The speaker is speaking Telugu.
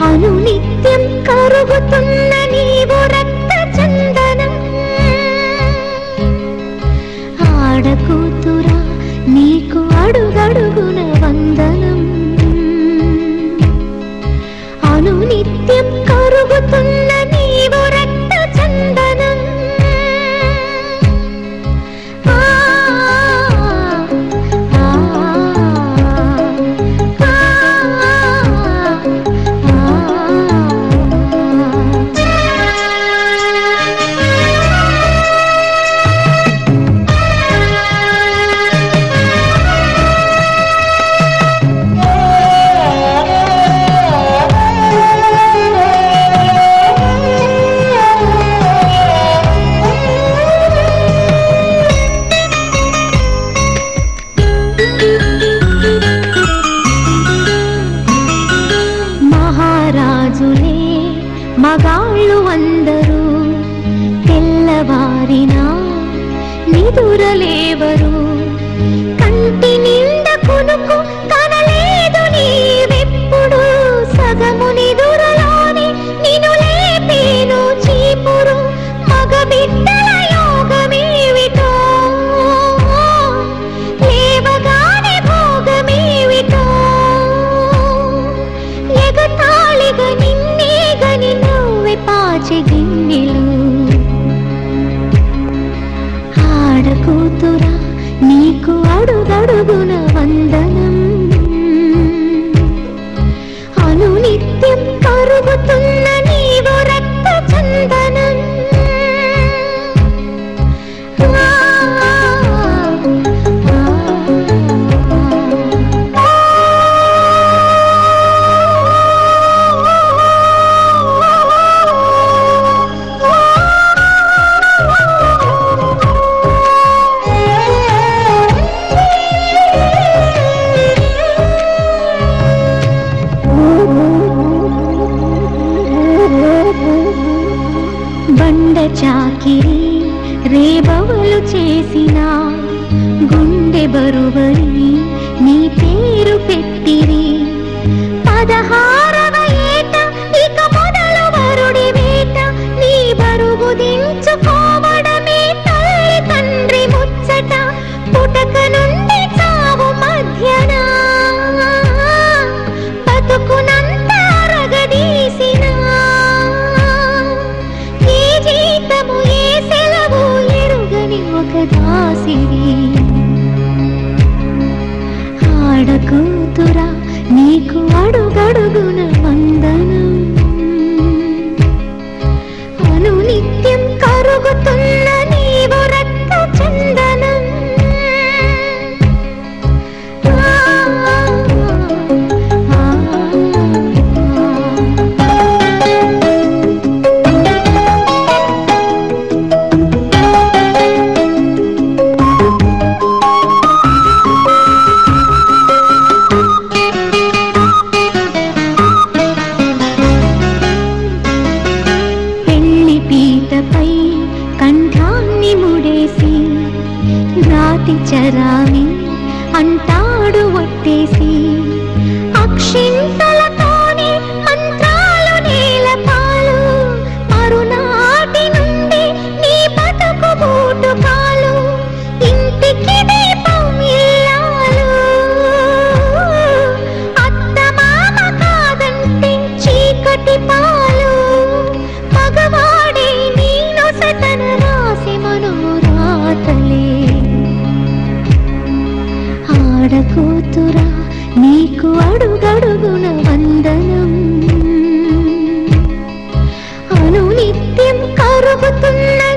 అను నిత్యం కరుగుతున్న నీవు రక్త చందనం ఆడకూతురా నీకు అడుగడుగున వందనం అను నిత్యం కరుగుతున్న నీవు రక్త చందనం ఆ ఆ మహారాజులే మగాళ్ళు అందరూ తెల్లవారినా నిదురలేవరు కంటి నిండ కొనుకు కనలేదు నీవెప్పుడు సగము నిదురలోనే నిను లేపేను చీపురు మగ బిడ్డల యోగమేవిటో లేవగానే భోగమేవిటో ఎగతాళిగా నిన్నే గని నవ్వె పాచి గిన్నెలు ఆడకూతురా నీకు అడుగడుగున వందనం అను నిత్యం కరుగుతున్న నీవు రక్త చందనం ఆ, బండ చాకిరి రేబవలు చేసిన గుండె బరువని నీ పేరు పెట్టిరి పదహారవ ఏట ఇక మొదలు వరుడి వేట నీ బరువు దించుకోవడమే తల్లి తండ్రి ముచ్చట పుటక నుండి చావు మధ్యన బతుకునంత అరగదీసిన ఏ జీతము ఏ సెలవు ఎరుగని ఒక దాసివి ఆడకూతురా నీకు అడుగడుగున వందనం అను నిత్యం కరుగుతున్న నీవు రక్త చందనం ఆ, ఆ, పెళ్లి పీటపై కంఠాన్ని ముడేసి రాతి చరామి అంటాడు ఒట్టేసి అక్షింతలతోనే మంత్రాలు నేలపాలు మరునాటి నుండి నీ బతుకు బూటుకాలు ఇంటికి దీపం ఇల్లాలు అత్త మామ కాదంటే చీకటి పాలు మగవాడే నీ నొసటన రాసి మనోరాతలే ఆడకూతురా నీకు అడుగడుగున వందనం అను నిత్యం కరుగుతున్న